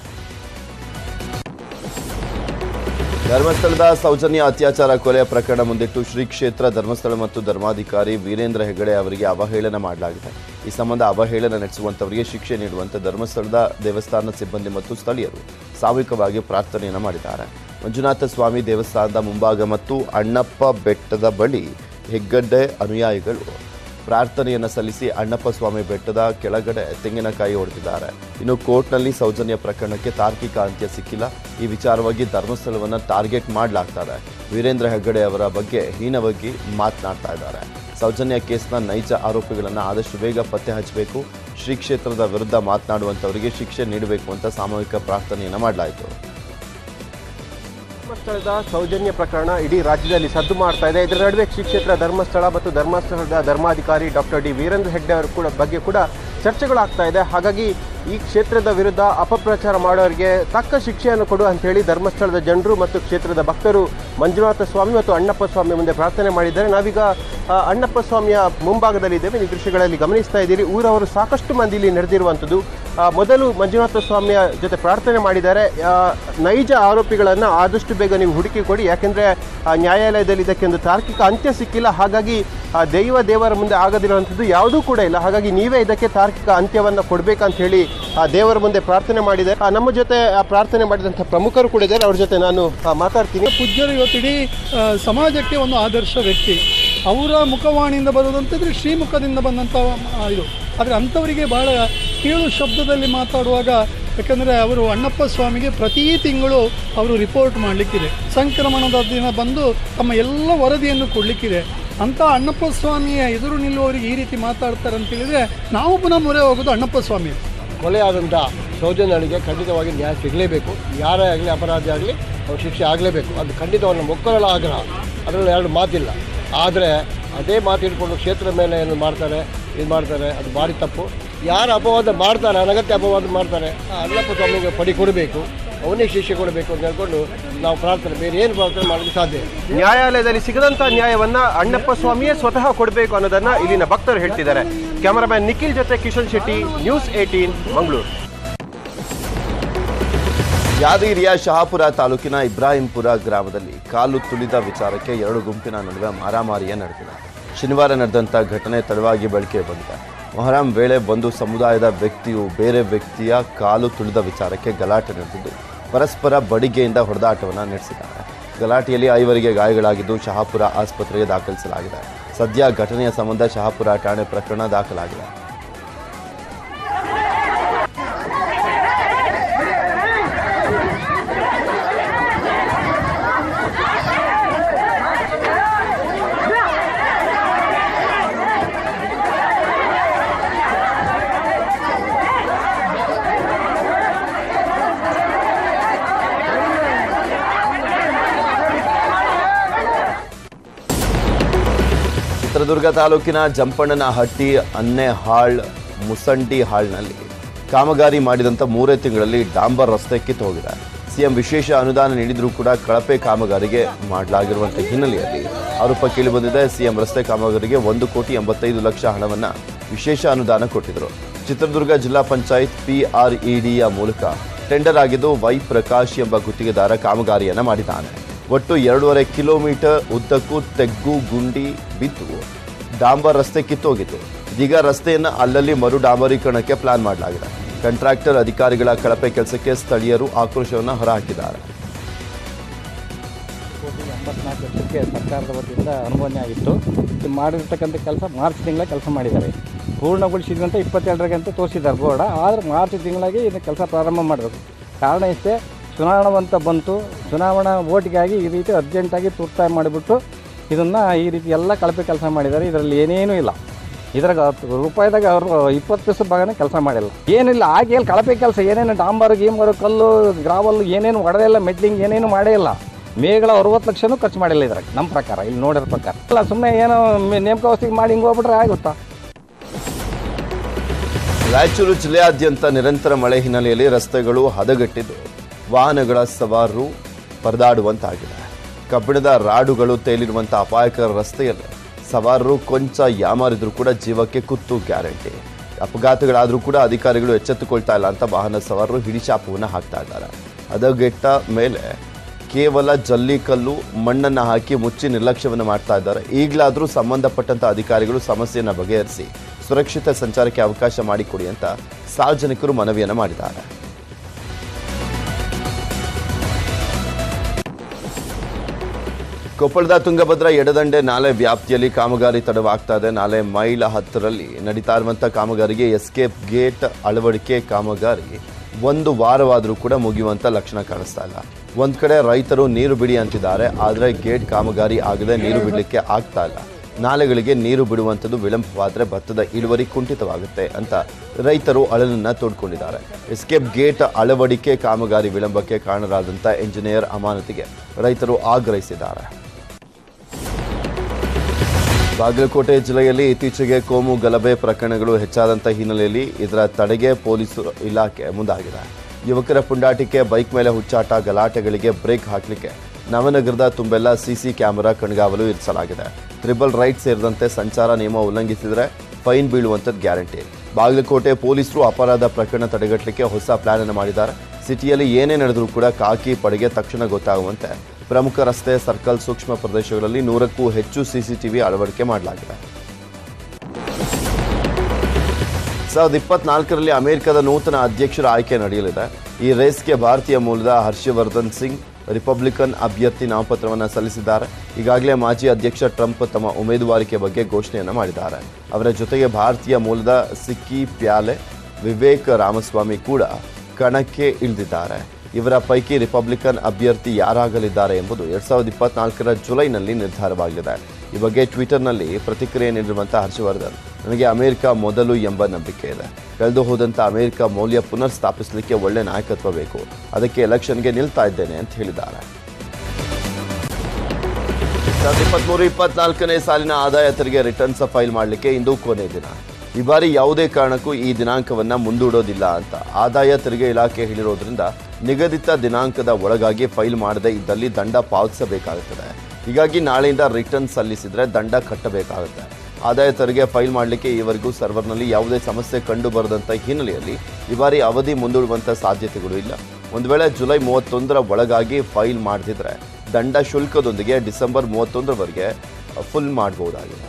ಧರ್ಮಸ್ಥಳದ ಸೌಜನ್ಯ ಅತ್ಯಾಚಾರ ಕೊಲೆ ಪ್ರಕರಣ ಮುಂದಿಟ್ಟು ಶ್ರೀ ಕ್ಷೇತ್ರ ಧರ್ಮಸ್ಥಳ ಮತ್ತು ಧರ್ಮಾಧಿಕಾರಿ ವೀರೇಂದ್ರ ಹೆಗಡೆ ಅವರಿಗೆ ಅವಹೇಳನ ಮಾಡಲಾಗಿದೆ ಈ ಸಂಬಂಧ ಅವಹೇಳನ ನಡೆಸುವಂತವರಿಗೆ ಶಿಕ್ಷೆ ನೀಡುವಂತೆ ಧರ್ಮಸ್ಥಳದ ದೇವಸ್ಥಾನ ಸಿಬ್ಬಂದಿ ಮತ್ತು ಸ್ಥಳೀಯರು ಸಾಮೂಹಿಕವಾಗಿ ಪ್ರಾರ್ಥನೆಯನ್ನು ಮಾಡಿದ್ದಾರೆ ಮಂಜುನಾಥ ಸ್ವಾಮಿ ದೇವಸ್ಥಾನದ ಮುಂಭಾಗ ಮತ್ತು ಅಣ್ಣಪ್ಪ ಬೆಟ್ಟದ ಬಳಿ ಹೆಗ್ಗಡ್ಡೆ ಅನುಯಾಯಿಗಳು ಪ್ರಾರ್ಥನೆಯನ್ನು ಸಲ್ಲಿಸಿ ಅಣ್ಣಪ್ಪ ಸ್ವಾಮಿ ಬೆಟ್ಟದ ಕೆಳಗಡೆ ತೆಂಗಿನಕಾಯಿ ಹೊಡೆದಿದ್ದಾರೆ ಇನ್ನು ಕೋರ್ಟ್ನಲ್ಲಿ ಸೌಜನ್ಯ ಪ್ರಕರಣಕ್ಕೆ ತಾರ್ಕಿಕ ಅಂತ್ಯ ಸಿಕ್ಕಿಲ್ಲ ಈ ವಿಚಾರವಾಗಿ ಧರ್ಮಸ್ಥಳವನ್ನು ಟಾರ್ಗೆಟ್ ಮಾಡಲಾಗ್ತಾರೆ ವೀರೇಂದ್ರ ಹೆಗ್ಗಡೆ ಅವರ ಬಗ್ಗೆ ಹೀನವಾಗಿ ಮಾತನಾಡ್ತಾ ಇದ್ದಾರೆ ಸೌಜನ್ಯ ಕೇಸ್ನ ನೈಜ ಆರೋಪಿಗಳನ್ನು ಆದಷ್ಟು ಬೇಗ ಪತ್ತೆ ಹಚ್ಚಬೇಕು ಶ್ರೀ ಕ್ಷೇತ್ರದ ವಿರುದ್ಧ ಮಾತನಾಡುವಂಥವರಿಗೆ ಶಿಕ್ಷೆ ನೀಡಬೇಕು ಅಂತ ಸಾಮೂಹಿಕ ಪ್ರಾರ್ಥನೆಯನ್ನು ಮಾಡಲಾಯಿತು ಧರ್ಮಸ್ಥಳದ ಸೌಜನ್ಯ ಪ್ರಕರಣ ಇಡೀ ರಾಜ್ಯದಲ್ಲಿ ಸದ್ದು ಮಾಡ್ತಾ ಇದೆ ಇದರ ನಡುವೆ ಶ್ರೀ ಕ್ಷೇತ್ರ ಧರ್ಮಸ್ಥಳ ಮತ್ತು ಧರ್ಮಸ್ಥಳದ ಧರ್ಮಾಧಿಕಾರಿ ಡಾಕ್ಟರ್ ಡಿ ವೀರೇಂದ್ರ ಹೆಗ್ಡೆ ಅವರ ಕೂಡ ಬಗ್ಗೆ ಕೂಡ ಚರ್ಚೆಗಳಾಗ್ತಾ ಇದೆ ಹಾಗಾಗಿ ಈ ಕ್ಷೇತ್ರದ ವಿರುದ್ಧ ಅಪಪ್ರಚಾರ ಮಾಡೋರಿಗೆ ತಕ್ಕ ಶಿಕ್ಷೆಯನ್ನು ಕೊಡು ಅಂತ ಹೇಳಿ ಧರ್ಮಸ್ಥಳದ ಜನರು ಮತ್ತು ಕ್ಷೇತ್ರದ ಭಕ್ತರು ಮಂಜುನಾಥ ಸ್ವಾಮಿ ಮತ್ತು ಅಣ್ಣಪ್ಪ ಸ್ವಾಮಿ ಮುಂದೆ ಪ್ರಾರ್ಥನೆ ಮಾಡಿದ್ದಾರೆ ನಾವೀಗ ಆ, ಅಣ್ಣಪ್ಪ ಸ್ವಾಮಿಯ ಮುಂಭಾಗದಲ್ಲಿದ್ದೇವೆ ನೀವು ದೃಶ್ಯಗಳಲ್ಲಿ ಗಮನಿಸ್ತಾ ಇದ್ದೀರಿ ಊರವರು ಸಾಕಷ್ಟು ಮಂದಿ ಇಲ್ಲಿ ನಡೆದಿರುವಂಥದ್ದು ಆ, ಮೊದಲು ಮಂಜುನಾಥ ಸ್ವಾಮಿಯ ಜೊತೆ ಪ್ರಾರ್ಥನೆ ಮಾಡಿದ್ದಾರೆ ಆ, ನೈಜ ಆರೋಪಿಗಳನ್ನು ಆದಷ್ಟು ಬೇಗ ನೀವು ಹುಡುಕಿ ಕೊಡಿ ಯಾಕೆಂದರೆ ನ್ಯಾಯಾಲಯದಲ್ಲಿ ಇದಕ್ಕೆ ಒಂದು ತಾರ್ಕಿಕ ಅಂತ್ಯ ಸಿಕ್ಕಿಲ್ಲ ಹಾಗಾಗಿ ಆ, ದೈವ ದೇವರ ಮುಂದೆ ಆಗದಿರುವಂಥದ್ದು ಯಾವುದೂ ಕೂಡ ಇಲ್ಲ ಹಾಗಾಗಿ ನೀವೇ ಇದಕ್ಕೆ ತಾರ್ಕಿಕ ಅಂತ್ಯವನ್ನು ಕೊಡಬೇಕಂತ ಹೇಳಿ ಆ ದೇವರ ಮುಂದೆ ಪ್ರಾರ್ಥನೆ ಮಾಡಿದ್ದಾರೆ ಆ, ನಮ್ಮ ಜೊತೆ ಆ ಪ್ರಾರ್ಥನೆ ಮಾಡಿದಂಥ ಪ್ರಮುಖರು ಕೂಡ ಇದ್ದಾರೆ ಅವ್ರ ಜೊತೆ ನಾನು ಆ, ಮಾತಾಡ್ತೀನಿ ಪೂಜ್ಯರು ಇವತ್ತಿಡೀ ಆ, ಸಮಾಜಕ್ಕೆ ಒಂದು ಆದರ್ಶ ವ್ಯಕ್ತಿ ಅವರ ಮುಖವಾಣಿಯಿಂದ ಬರೋದಂತಂದರೆ ಶ್ರೀಮುಖದಿಂದ ಬಂದಂಥ ಆ, ಇದು ಆದರೆ ಅಂಥವರಿಗೆ ಬಹಳ ಕೀಳು ಶಬ್ದದಲ್ಲಿ ಮಾತಾಡುವಾಗ ಯಾಕಂದರೆ ಅವರು ಅಣ್ಣಪ್ಪ ಸ್ವಾಮಿಗೆ ಪ್ರತಿ ತಿಂಗಳು ಅವರು ರಿಪೋರ್ಟ್ ಮಾಡಲಿಕ್ಕಿದೆ ಸಂಕ್ರಮಣದ ದಿನ ಬಂದು ತಮ್ಮ ಎಲ್ಲ ವರದಿಯನ್ನು ಕೊಡಲಿಕ್ಕಿದೆ ಅಂಥ ಅಣ್ಣಪ್ಪ ಸ್ವಾಮಿಯ ಎದುರು ನಿಲ್ಲುವವರಿಗೆ ಈ ರೀತಿ ಮಾತಾಡ್ತಾರೆ ಅಂತ ಹೇಳಿದರೆ ನಾವು ಪುನಃ ಮೊರೆ ಹೋಗೋದು ಅಣ್ಣಪ್ಪ ಸ್ವಾಮಿ ಕೊಲೆಯಾದಂಥ ಸೌಜನ್ಯಗಳಿಗೆ ಖಂಡಿತವಾಗಿ ನ್ಯಾಯ ಸಿಗಲೇಬೇಕು ಯಾರೇ ಆಗಲಿ ಅಪರಾಧಿ ಆಗಲಿ ಅವ್ರ ಶಿಕ್ಷೆ ಆಗಲೇಬೇಕು ಅದು ಖಂಡಿತವನ್ನು ಮೊಕ್ಕಲ ಆಗ್ರಹ ಅದರಲ್ಲಿ ಎರಡು ಮಾತಿಲ್ಲ ಆದರೆ ಅದೇ ಮಾತು ಇಟ್ಕೊಂಡು ಕ್ಷೇತ್ರ ಮೇಲೆ ಏನು ಮಾಡ್ತಾರೆ ಇದು ಮಾಡ್ತಾರೆ ಅದು ಭಾರಿ ತಪ್ಪು ಯಾರು ಅಪವಾದ ಮಾಡ್ತಾರೆ ಅನಗತ್ಯ ಅಪವಾದ ಮಾಡ್ತಾರೆ ಆ ಅಣ್ಣಪ್ಪ ಸ್ವಾಮಿಗೆ ಪಡಿ ಕೊಡಬೇಕು ಅವನಿಗೆ ಶಿಕ್ಷೆ ಕೊಡಬೇಕು ಅಂತ ಹೇಳ್ಕೊಂಡು ನಾವು ಪ್ರಾರ್ಥನೆ ಬೇರೆ ಏನು ಪ್ರಾರ್ಥನೆ ಮಾಡಲಿಕ್ಕೆ ಸಾಧ್ಯ ಇಲ್ಲ. ನ್ಯಾಯಾಲಯದಲ್ಲಿ ಸಿಗದಂತ ನ್ಯಾಯವನ್ನ ಅಣ್ಣಪ್ಪ ಸ್ವಾಮಿಯೇ ಸ್ವತಃ ಕೊಡಬೇಕು ಅನ್ನೋದನ್ನ ಇಲ್ಲಿನ ಭಕ್ತರು ಹೇಳ್ತಿದ್ದಾರೆ ಕ್ಯಾಮರಾಮ್ಯಾನ್ ನಿಖಿಲ್ ಜೊತೆ ಕಿಶನ್ ಶೆಟ್ಟಿ ನ್ಯೂಸ್ ಏಟೀನ್ ಮಂಗಳೂರು ಯಾದಗಿರಿಯ ಶಹಾಪುರ ತಾಲೂಕಿನ ಇಬ್ರಾಹಿಂಪುರ ಗ್ರಾಮದಲ್ಲಿ ಕಾಲು ತುಳಿದ ವಿಚಾರಕ್ಕೆ ಎರಡು ಗುಂಪಿನ ನಡುವೆ ಮಾರಾಮಾರಿಯೇ ನಡೆದಿದೆ ಶನಿವಾರ ನಡೆದಂಥ ಘಟನೆ ತಡವಾಗಿ ಬೆಳಕಿಗೆ ಬಂದಿದೆ ಮೊಹರಂ ವೇಳೆ ಒಂದು ಸಮುದಾಯದ ವ್ಯಕ್ತಿಯು ಬೇರೆ ವ್ಯಕ್ತಿಯ ಕಾಲು ತುಳಿದ ವಿಚಾರಕ್ಕೆ ಗಲಾಟೆ ನಡೆದಿದ್ದು ಪರಸ್ಪರ ಬಡಿಗೆಯಿಂದ ಹೊಡೆದಾಟವನ್ನು ನಡೆಸಿದ್ದಾರೆ ಗಲಾಟೆಯಲ್ಲಿ ಐವರಿಗೆ ಗಾಯಗಳಾಗಿದ್ದು ಶಹಾಪುರ ಆಸ್ಪತ್ರೆಗೆ ದಾಖಲಿಸಲಾಗಿದೆ ಸದ್ಯ ಘಟನೆಯ ಸಂಬಂಧ ಶಹಾಪುರ ಠಾಣೆ ಪ್ರಕರಣ ದಾಖಲಾಗಿದೆ ಚಿತ್ರದುರ್ಗ ತಾಲೂಕಿನ ಜಂಪಣ್ಣನಹಟ್ಟಿ ಅನ್ನೆಹಾಳ್ ಮುಸಂಡಿ ಹಾಳ್ನಲ್ಲಿ ಕಾಮಗಾರಿ ಮಾಡಿದಂಥ ಮೂರೇ ತಿಂಗಳಲ್ಲಿ ಡಾಂಬರ್ ರಸ್ತೆ ಕಿತ್ತು ಹೋಗಿದೆ ಸಿಎಂ ವಿಶೇಷ ಅನುದಾನ ನೀಡಿದರೂ ಕೂಡ ಕಳಪೆ ಕಾಮಗಾರಿಗೆ ಮಾಡಲಾಗಿರುವಂಥ ಹಿನ್ನೆಲೆಯಲ್ಲಿ ಆರೋಪ ಕೇಳಿಬಂದಿದೆ ಸಿಎಂ ರಸ್ತೆ ಕಾಮಗಾರಿಗೆ ಒಂದು ಕೋಟಿ ಎಂಬತ್ತೈದು ಲಕ್ಷ ಹಣವನ್ನು ವಿಶೇಷ ಅನುದಾನ ಕೊಟ್ಟಿದ್ದರು ಚಿತ್ರದುರ್ಗ ಜಿಲ್ಲಾ ಪಂಚಾಯತ್ ಪಿಆರ್ಇಡಿಯ ಮೂಲಕ ಟೆಂಡರ್ ಆಗಿದ್ದು ವೈ ಪ್ರಕಾಶ್ ಎಂಬ ಗುತ್ತಿಗೆದಾರ ಕಾಮಗಾರಿಯನ್ನು ಮಾಡಿದ್ದಾನೆ ಒಟ್ಟು ಎರಡೂವರೆ ಕಿಲೋಮೀಟರ್ ಉದ್ದಕ್ಕೂ ತೆಗ್ಗು ಗುಂಡಿ ಬಿದ್ದು ಡಾಂಬರ್ ರಸ್ತೆ ಕಿತ್ತೋಗಿತ್ತು ಇದೀಗ ರಸ್ತೆಯನ್ನು ಅಲ್ಲಲ್ಲಿ ಮರು ಡಾಂಬರೀಕರಣಕ್ಕೆ ಪ್ಲಾನ್ ಮಾಡಲಾಗಿದೆ ಕಾಂಟ್ರಾಕ್ಟರ್ ಅಧಿಕಾರಿಗಳ ಕಳಪೆ ಕೆಲಸಕ್ಕೆ ಸ್ಥಳೀಯರು ಆಕ್ರೋಶವನ್ನು ಹೊರಹಾಕಿದ್ದಾರೆ ಕೋಟಿ ಎಂಬತ್ನಾಲ್ಕು ಲಕ್ಷಕ್ಕೆ ಸರ್ಕಾರದ ವತಿಯಿಂದ ಅನುಮೋದನೆ ಆಗಿತ್ತು ಇದು ಮಾಡಿರ್ತಕ್ಕಂಥ ಕೆಲಸ ಮಾರ್ಚ್ ತಿಂಗಳ ಕೆಲಸ ಮಾಡಿದ್ದಾರೆ ಪೂರ್ಣಗೊಳಿಸಿದಂತೆ ಇಪ್ಪತ್ತೆರಡರಿಗಂತ ತೋರಿಸಿದ್ದಾರೆ ಬೋರ್ಡ ಆದರೆ ಮಾರ್ಚ್ ತಿಂಗಳಿಗೆ ಇದನ್ನು ಕೆಲಸ ಪ್ರಾರಂಭ ಮಾಡಬೇಕು ಕಾರಣ ಇಷ್ಟೇ ಚುನಾವಣಾ ಅಂತ ಬಂತು ಚುನಾವಣಾ ಓಟಿಗಾಗಿ ಈ ರೀತಿ ಅರ್ಜೆಂಟಾಗಿ ತುರ್ತಾಗಿ ಮಾಡಿಬಿಟ್ಟು ಇದನ್ನು ಈ ರೀತಿ ಎಲ್ಲ ಕಳಪೆ ಕೆಲಸ ಮಾಡಿದ್ದಾರೆ ಇದರಲ್ಲಿ ಏನೇನೂ ಇಲ್ಲ ಇದ್ರಾಗ ಹತ್ತು ರೂಪಾಯಿದಾಗ ಅವರು ಇಪ್ಪತ್ತು ಪೈಸೆ ಭಾಗನೇ ಕೆಲಸ ಮಾಡಿಲ್ಲ ಏನಿಲ್ಲ ಆಗಿ ಎಲ್ಲಿ ಕಳಪೆ ಕೆಲಸ ಏನೇನು ಡಾಂಬರು ಗೀಂಬರು ಕಲ್ಲು ಗ್ರಾವಲ್ಲು ಏನೇನು ಹೊಡೆದೇ ಇಲ್ಲ ಮೆಟ್ಲಿಂಗ್ ಏನೇನು ಮಾಡೇ ಇಲ್ಲ ಮೇಗಳ ಅರವತ್ತು ಲಕ್ಷನೂ ಖರ್ಚು ಮಾಡಿಲ್ಲ ಇದ್ರಾಗ ನಮ್ಮ ಪ್ರಕಾರ ಇಲ್ಲಿ ನೋಡಿರೋ ಪ್ರಕಾರ ಇಲ್ಲ ಸುಮ್ಮನೆ ಏನೋ ಮೆ- ನೇಮಕಾವಸ್ತಿಗೆ ಮಾಡಿ ಹಿಂಗೆ ಹೋಗ್ಬಿಟ್ರೆ ಆಗುತ್ತಾ ರಾಯಚೂರು ಜಿಲ್ಲೆಯಾದ್ಯಂತ ನಿರಂತರ ಮಳೆ ಹಿನ್ನೆಲೆಯಲ್ಲಿ ರಸ್ತೆಗಳು ಹದಗೆಟ್ಟಿದ್ದು ವಾಹನಗಳ ಸವಾರರು ಪರದಾಡುವಂತಾಗಿದೆ ಕಬ್ಬಿಣದ ರಾಡುಗಳು ತೇಲಿರುವಂಥ ಅಪಾಯಕರ ರಸ್ತೆಯಲ್ಲಿ ಸವಾರರು ಕೊಂಚ ಯಾಮಾರಿದ್ರು ಕೂಡ ಜೀವಕ್ಕೆ ಕುತ್ತು ಗ್ಯಾರಂಟಿ ಅಪಘಾತಗಳಾದರೂ ಕೂಡ ಅಧಿಕಾರಿಗಳು ಎಚ್ಚೆತ್ತುಕೊಳ್ತಾ ಇಲ್ಲ ಅಂತ ವಾಹನ ಸವಾರರು ಹಿಡಿಚಾಪವನ್ನು ಹಾಕ್ತಾ ಇದ್ದಾರೆ ಹದಗೆಟ್ಟ ಮೇಲೆ ಕೇವಲ ಜಲ್ಲಿಕಲ್ಲು ಮಣ್ಣನ್ನು ಹಾಕಿ ಮುಚ್ಚಿ ನಿರ್ಲಕ್ಷ್ಯವನ್ನು ಮಾಡ್ತಾ ಇದ್ದಾರೆ ಈಗಲಾದರೂ ಸಂಬಂಧಪಟ್ಟಂತ ಅಧಿಕಾರಿಗಳು ಸಮಸ್ಯೆಯನ್ನು ಬಗೆಹರಿಸಿ ಸುರಕ್ಷಿತ ಸಂಚಾರಕ್ಕೆ ಅವಕಾಶ ಮಾಡಿಕೊಡಿ ಅಂತ ಸಾರ್ವಜನಿಕರು ಮನವಿಯನ್ನು ಮಾಡಿದ್ದಾರೆ ಕೊಪ್ಪಳದ ತುಂಗಭದ್ರಾ ಎಡದಂಡೆ ನಾಲೆ ವ್ಯಾಪ್ತಿಯಲ್ಲಿ ಕಾಮಗಾರಿ ತಡವಾಗ್ತಾ ಇದೆ ನಾಲೆ ಮೈಲ್ ಹತ್ತರಲ್ಲಿ ನಡೀತಾ ಇರುವಂಥ ಕಾಮಗಾರಿಗೆ ಎಸ್ಕೇಪ್ ಗೇಟ್ ಅಳವಡಿಕೆ ಕಾಮಗಾರಿ ಒಂದು ವಾರವಾದರೂ ಕೂಡ ಮುಗಿಯುವಂತ ಲಕ್ಷಣ ಕಾಣಿಸ್ತಾ ಇಲ್ಲ ಒಂದ್ ಕಡೆ ರೈತರು ನೀರು ಬಿಡಿ ಅಂತಿದ್ದಾರೆ ಆದರೆ ಗೇಟ್ ಕಾಮಗಾರಿ ಆಗದೆ ನೀರು ಬಿಡಲಿಕ್ಕೆ ಆಗ್ತಾ ಇಲ್ಲ ನಾಲೆಗಳಿಗೆ ನೀರು ಬಿಡುವಂಥದ್ದು ವಿಳಂಬವಾದರೆ ಭತ್ತದ ಇಳುವರಿ ಕುಂಠಿತವಾಗುತ್ತೆ ಅಂತ ರೈತರು ಅಳಲನ್ನ ತೋಡ್ಕೊಂಡಿದ್ದಾರೆ ಎಸ್ಕೇಪ್ ಗೇಟ್ ಅಳವಡಿಕೆ ಕಾಮಗಾರಿ ವಿಳಂಬಕ್ಕೆ ಕಾರಣರಾದಂಥ ಇಂಜಿನಿಯರ್ ಅಮಾನತಿಗೆ ರೈತರು ಆಗ್ರಹಿಸಿದ್ದಾರೆ ಬಾಗಲಕೋಟೆ ಜಿಲ್ಲೆಯಲ್ಲಿ ಇತ್ತೀಚೆಗೆ ಕೋಮು ಗಲಭೆ ಪ್ರಕರಣಗಳು ಹೆಚ್ಚಾದಂಥ ಹಿನ್ನೆಲೆಯಲ್ಲಿ ಇದರ ತಡೆಗೆ ಪೊಲೀಸ್ ಇಲಾಖೆ ಮುಂದಾಗಿದೆ ಯುವಕರ ಪುಂಡಾಟಿಕೆ ಬೈಕ್ ಮೇಲೆ ಹುಚ್ಚಾಟ ಗಲಾಟೆಗಳಿಗೆ ಬ್ರೇಕ್ ಹಾಕಲಿಕ್ಕೆ ನವನಗರದ ತುಂಬೆಲ್ಲ ಸಿಸಿ ಕ್ಯಾಮೆರಾ ಕಣ್ಗಾವಲು ಇರಿಸಲಾಗಿದೆ ಟ್ರಿಬಲ್ ರೈಟ್ ಸೇರಿದಂತೆ ಸಂಚಾರ ನಿಯಮ ಉಲ್ಲಂಘಿಸಿದರೆ ಫೈನ್ ಬೀಳುವಂಥದ್ದು ಗ್ಯಾರಂಟಿ ಬಾಗಲಕೋಟೆ ಪೊಲೀಸರು ಅಪರಾಧ ಪ್ರಕರಣ ತಡೆಗಟ್ಟಲಿಕ್ಕೆ ಹೊಸ ಪ್ಲಾನ್ ಅನ್ನು ಮಾಡಿದ್ದಾರೆ ಸಿಟಿಯಲ್ಲಿ ಏನೇ ನಡೆದರೂ ಕೂಡ ಕಾಕಿ ಪಡೆಗೆ ತಕ್ಷಣ ಗೊತ್ತಾಗುವಂತೆ ಪ್ರಮುಖ ರಸ್ತೆ ಸರ್ಕಲ್ ಸೂಕ್ಷ್ಮ ಪ್ರದೇಶಗಳಲ್ಲಿ ನೂರಕ್ಕೂ ಹೆಚ್ಚು ಸಿಸಿಟಿವಿ ಅಳವಡಿಕೆ ಮಾಡಲಾಗಿದೆ ಸಾವಿರದ ಇಪ್ಪತ್ನಾಲ್ಕರಲ್ಲಿ ಅಮೆರಿಕದ ನೂತನ ಅಧ್ಯಕ್ಷರ ಆಯ್ಕೆ ನಡೆಯಲಿದೆ ಈ ರೇಸ್ಗೆ ಭಾರತೀಯ ಮೂಲದ ಹರ್ಷವರ್ಧನ್ ಸಿಂಗ್ ರಿಪಬ್ಲಿಕನ್ ಅಭ್ಯರ್ಥಿ ನಾಮಪತ್ರವನ್ನು ಸಲ್ಲಿಸಿದ್ದಾರೆ ಈಗಾಗಲೇ ಮಾಜಿ ಅಧ್ಯಕ್ಷ ಟ್ರಂಪ್ ತಮ್ಮ ಉಮೇದುವಾರಿಕೆ ಬಗ್ಗೆ ಘೋಷಣೆಯನ್ನು ಮಾಡಿದ್ದಾರೆ ಅವರ ಜೊತೆಗೆ ಭಾರತೀಯ ಮೂಲದ ಸಿಕ್ಕಿ ಪ್ಯಾಲೆ ವಿವೇಕ್ ರಾಮಸ್ವಾಮಿ ಕೂಡ ಕಣಕ್ಕೆ ಇಳಿದಿದ್ದಾರೆ ಇವರ ಪೈಕಿ ರಿಪಬ್ಲಿಕನ್ ಅಭ್ಯರ್ಥಿ ಯಾರಾಗಲಿದ್ದಾರೆ ಎಂಬುದು ಎರಡ್ ಸಾವಿರದ ಇಪ್ಪತ್ನಾಲ್ಕರ ಜುಲೈನಲ್ಲಿ ನಿರ್ಧಾರವಾಗಲಿದೆ ಈ ಬಗ್ಗೆ ಟ್ವಿಟರ್ನಲ್ಲಿ ಪ್ರತಿಕ್ರಿಯೆ ನೀಡಿರುವಂಥ ಹರ್ಷವರ್ಧನ್ ನನಗೆ ಅಮೆರಿಕ ಮೊದಲು ಎಂಬ ನಂಬಿಕೆ ಇದೆ ಕಳೆದು ಹೋದಂಥ ಅಮೆರಿಕ ಮೌಲ್ಯ ಪುನರ್ ಸ್ಥಾಪಿಸಲಿಕ್ಕೆ ಒಳ್ಳೆ ನಾಯಕತ್ವ ಬೇಕು ಅದಕ್ಕೆ ಎಲೆಕ್ಷನ್ಗೆ ನಿಲ್ತಾ ಇದ್ದೇನೆ ಅಂತ ಹೇಳಿದ್ದಾರೆ ಸಾವಿರದ ಇಪ್ಪತ್ಮೂರು ಇಪ್ಪತ್ನಾಲ್ಕನೇ ಸಾಲಿನ ಆದಾಯ ತೆರಿಗೆ ರಿಟರ್ನ್ಸ್ ಫೈಲ್ ಮಾಡಲಿಕ್ಕೆ ಇಂದು ಕೊನೆ ದಿನ ಈ ಬಾರಿ ಯಾವುದೇ ಕಾರಣಕ್ಕೂ ಈ ದಿನಾಂಕವನ್ನ ಮುಂದೂಡೋದಿಲ್ಲ ಅಂತ ಆದಾಯ ತೆರಿಗೆ ಇಲಾಖೆ ಹೇಳಿರೋದ್ರಿಂದ ನಿಗದಿತ ದಿನಾಂಕದ ಒಳಗಾಗಿ ಫೈಲ್ ಮಾಡದೇ ಇದ್ದಲ್ಲಿ ದಂಡ ಪಾವತಿಸಬೇಕಾಗುತ್ತದೆ ಹೀಗಾಗಿ ನಾಳೆಯಿಂದ ರಿಟರ್ನ್ ಸಲ್ಲಿಸಿದ್ರೆ ದಂಡ ಕಟ್ಟಬೇಕಾಗುತ್ತೆ ಆದಾಯ ತೆರಿಗೆ ಫೈಲ್ ಮಾಡಲಿಕ್ಕೆ ಈವರೆಗೂ ಸರ್ವರ್ನಲ್ಲಿ ಯಾವುದೇ ಸಮಸ್ಯೆ ಕಂಡು ಬರದಂಥ ಹಿನ್ನೆಲೆಯಲ್ಲಿ ಈ ಬಾರಿ ಅವಧಿ ಮುಂದೂಡುವಂಥ ಸಾಧ್ಯತೆಗಳು ಇಲ್ಲ ಒಂದು ವೇಳೆ ಜುಲೈ ಮೂವತ್ತೊಂದರ ಒಳಗಾಗಿ ಫೈಲ್ ಮಾಡದಿದ್ರೆ ದಂಡ ಶುಲ್ಕದೊಂದಿಗೆ ಡಿಸೆಂಬರ್ ಮೂವತ್ತೊಂದರವರೆಗೆ ಫುಲ್ ಮಾಡಬಹುದಾಗಿದೆ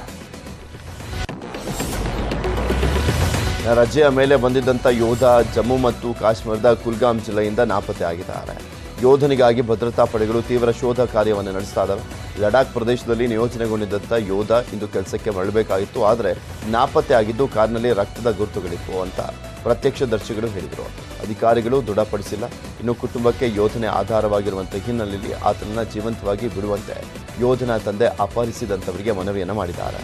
ರಜೆಯ ಮೇಲೆ ಬಂದಿದ್ದಂಥ ಯೋಧ ಜಮ್ಮು ಮತ್ತು ಕಾಶ್ಮೀರದ ಕುಲ್ಗಾಮ್ ಜಿಲ್ಲೆಯಿಂದ ನಾಪತ್ತೆ ಆಗಿದ್ದಾರೆ ಯೋಧನಿಗಾಗಿ ಭದ್ರತಾ ಪಡೆಗಳು ತೀವ್ರ ಶೋಧ ಕಾರ್ಯವನ್ನು ನಡೆಸ್ತಾ ಇದ್ದಾವೆ ಲಡಾಖ್ ಪ್ರದೇಶದಲ್ಲಿ ನಿಯೋಜನೆಗೊಂಡಿದ್ದಂಥ ಯೋಧ ಇಂದು ಕೆಲಸಕ್ಕೆ ಮರಳಬೇಕಾಗಿತ್ತು ಆದರೆ ನಾಪತ್ತೆ ಆಗಿದ್ದು ಕಾರ್ನಲ್ಲಿ ರಕ್ತದ ಗುರುತುಗಳಿತ್ತು ಅಂತ ಪ್ರತ್ಯಕ್ಷದರ್ಶಿಗಳು ಹೇಳಿದರು ಅಧಿಕಾರಿಗಳು ದೃಢಪಡಿಸಿಲ್ಲ ಇನ್ನು ಕುಟುಂಬಕ್ಕೆ ಯೋಧನೆ ಆಧಾರವಾಗಿರುವಂಥ ಹಿನ್ನೆಲೆಯಲ್ಲಿ ಆತನನ್ನ ಜೀವಂತವಾಗಿ ಬಿಡುವಂತೆ ಯೋಧನ ತಂದೆ ಅಪಹರಿಸಿದಂಥವರಿಗೆ ಮನವಿಯನ್ನು ಮಾಡಿದ್ದಾರೆ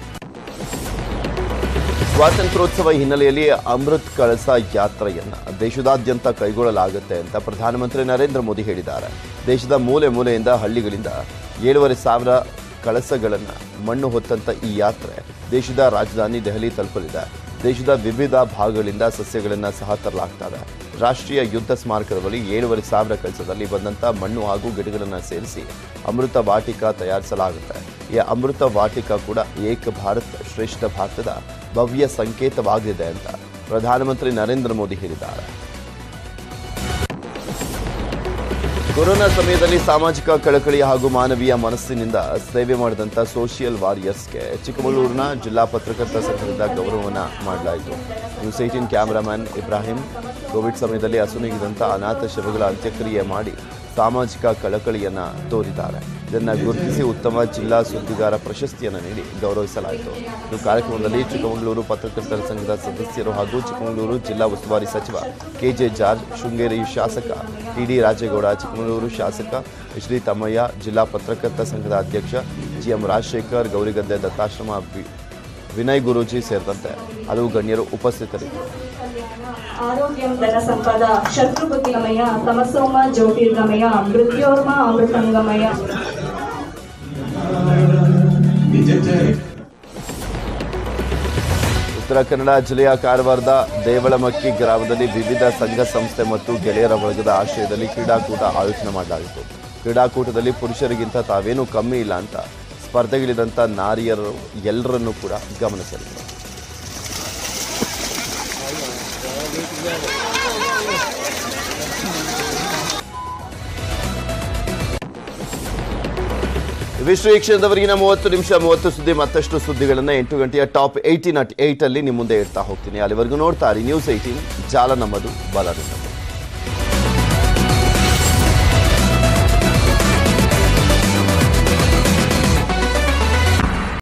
ಸ್ವಾತಂತ್ರ್ಯೋತ್ಸವ ಹಿನ್ನೆಲೆಯಲ್ಲಿ ಅಮೃತ್ ಕಳಸ ಯಾತ್ರೆಯನ್ನ ದೇಶದಾದ್ಯಂತ ಕೈಗೊಳ್ಳಲಾಗುತ್ತೆ ಅಂತ ಪ್ರಧಾನಮಂತ್ರಿ ನರೇಂದ್ರ ಮೋದಿ ಹೇಳಿದ್ದಾರೆ ದೇಶದ ಮೂಲೆ ಮೂಲೆಯಿಂದ ಹಳ್ಳಿಗಳಿಂದ ಏಳುವರೆ ಸಾವಿರ ಕಳಸಗಳನ್ನು ಮಣ್ಣು ಹೊತ್ತಂತ ಈ ಯಾತ್ರೆ ದೇಶದ ರಾಜಧಾನಿ ದೆಹಲಿ ತಲುಪಲಿದೆ ದೇಶದ ವಿವಿಧ ಭಾಗಗಳಿಂದ ಸಸ್ಯಗಳನ್ನು ಸಹ ತರಲಾಗ್ತದೆ ರಾಷ್ಟ್ರೀಯ ಯುದ್ಧ ಸ್ಮಾರಕದ ಬಳಿ ಏಳುವರೆ ಸಾವಿರ ಕಳಸದಲ್ಲಿ ಬಂದಂಥ ಮಣ್ಣು ಹಾಗೂ ಗಿಡಗಳನ್ನು ಸೇರಿಸಿ ಅಮೃತ ವಾಟಿಕ ತಯಾರಿಸಲಾಗುತ್ತೆ ಈ ಅಮೃತ ವಾಟಿಕ ಕೂಡ ಏಕ ಭಾರತ್ ಶ್ರೇಷ್ಠ ಭಾರತದ ಭವ್ಯ ಸಂಕೇತವಾಗಿದೆ ಅಂತ ಪ್ರಧಾನಮಂತ್ರಿ ನರೇಂದ್ರ ಮೋದಿ ಹೇಳಿದ್ದಾರೆ ಕೊರೋನಾ ಸಮಯದಲ್ಲಿ ಸಾಮಾಜಿಕ ಕಳಕಳಿ ಹಾಗೂ ಮಾನವೀಯ ಮನಸ್ಸಿನಿಂದ ಸೇವೆ ಮಾಡಿದಂಥ ಸೋಷಿಯಲ್ ವಾರಿಯರ್ಸ್ಗೆ ಚಿಕ್ಕಮಗಳೂರಿನ ಜಿಲ್ಲಾ ಪತ್ರಕರ್ತರ ಸಂಘದಿಂದ ಗೌರವವನ್ನು ಮಾಡಲಾಯಿತು news eighteen cameraman Ibrahim Covid ಸಮಯದಲ್ಲಿ ಅಸುನೀಗಿದಂಥ ಅನಾಥ ಶವಗಳ ಅಂತ್ಯಕ್ರಿಯೆ ಮಾಡಿ ಸಾಮಾಜಿಕ ಕಳಕಳಿಯನ್ನು ತೋರಿದ್ದಾರೆ ಇದನ್ನು ಗುರುತಿಸಿ ಉತ್ತಮ ಜಿಲ್ಲಾ ಸುದ್ದಿಗಾರ ಪ್ರಶಸ್ತಿಯನ್ನು ನೀಡಿ ಗೌರವಿಸಲಾಯಿತು ಈ ಕಾರ್ಯಕ್ರಮದಲ್ಲಿ ಚಿಕ್ಕಮಗಳೂರು ಪತ್ರಕರ್ತರ ಸಂಘದ ಸದಸ್ಯರು ಹಾಗೂ ಚಿಕ್ಕಮಗಳೂರು ಜಿಲ್ಲಾ ಉಸ್ತುವಾರಿ ಸಚಿವ ಕೆಜೆ ಜಾರ್ಜ್ ಶೃಂಗೇರಿ ಶಾಸಕ ಟಿಡಿ ರಾಜೇಗೌಡ ಚಿಕ್ಕಮಗಳೂರು ಶಾಸಕ ಶ್ರೀ ತಮ್ಮಯ್ಯ ಜಿಲ್ಲಾ ಪತ್ರಕರ್ತರ ಸಂಘದ ಅಧ್ಯಕ್ಷ ಜಿಎಂ ರಾಜಶೇಖರ್ ಗೌರಿಗದ್ದೆ ದತ್ತಾಶ್ರಮ ವಿ- ವಿನಯ್ ಗುರೂಜಿ ಸೇರಿದಂತೆ ಹಲವು ಗಣ್ಯರು ಉಪಸ್ಥಿತರಿದ್ದರು ಆರೋಗ್ಯಂ ಧನ ಸಂಪದ ಶತ್ರುಬುದ್ಧಿಗಮಯ ತಮಸೋಮ ಜ್ಯೋತಿರ್ಗಮಯ ಮೃತ್ಯೋರ್ಮ ಅಮೃತಂಗಮಯ ಉತ್ತರ ಕನ್ನಡ ಜಿಲ್ಲೆಯ ಕಾರವಾರದ ದೇವಳಮಕ್ಕಿ ಗ್ರಾಮದಲ್ಲಿ ವಿವಿಧ ಸಂಘ ಸಂಸ್ಥೆ ಮತ್ತು ಗೆಳೆಯರ ಬಳಗದ ಆಶ್ರಯದಲ್ಲಿ ಕ್ರೀಡಾಕೂಟ ಆಯೋಜನೆ ಮಾಡಲಾಗಿತ್ತು ಕ್ರೀಡಾಕೂಟದಲ್ಲಿ ಪುರುಷರಿಗಿಂತ ತಾವೇನೂ ಕಮ್ಮಿ ಇಲ್ಲ ಅಂತ ಸ್ಪರ್ಧೆಗಿಳಿದಂಥ ನಾರಿಯರು ಎಲ್ಲರನ್ನೂ ಕೂಡ ಗಮನಿಸಿದರು ವಿಶ್ವ ಈ ಕ್ಷಣದವರೆಗಿನ ಮೂವತ್ತು ನಿಮಿಷ ಮೂವತ್ತು ಸುದ್ದಿ ಮತ್ತಷ್ಟು ಸುದ್ದಿಗಳನ್ನು ಎಂಟು ಗಂಟೆಯ ಟಾಪ್ ಏಯ್ಟೀನ್ ಅಟ್ ಏಯ್ಟ್ ಅಲ್ಲಿ ನಿಮ್ಮ ಮುಂದೆ ಇಡ್ತಾ ಹೋಗ್ತೀನಿ ಅಲ್ಲಿವರೆಗೂ ನೋಡ್ತಾ ಇರಿ ನ್ಯೂಸ್ ಏಯ್ಟೀನ್ ಜಾಲ ನಮ್ಮದು ಬಲ ನಿಮ್ಮದು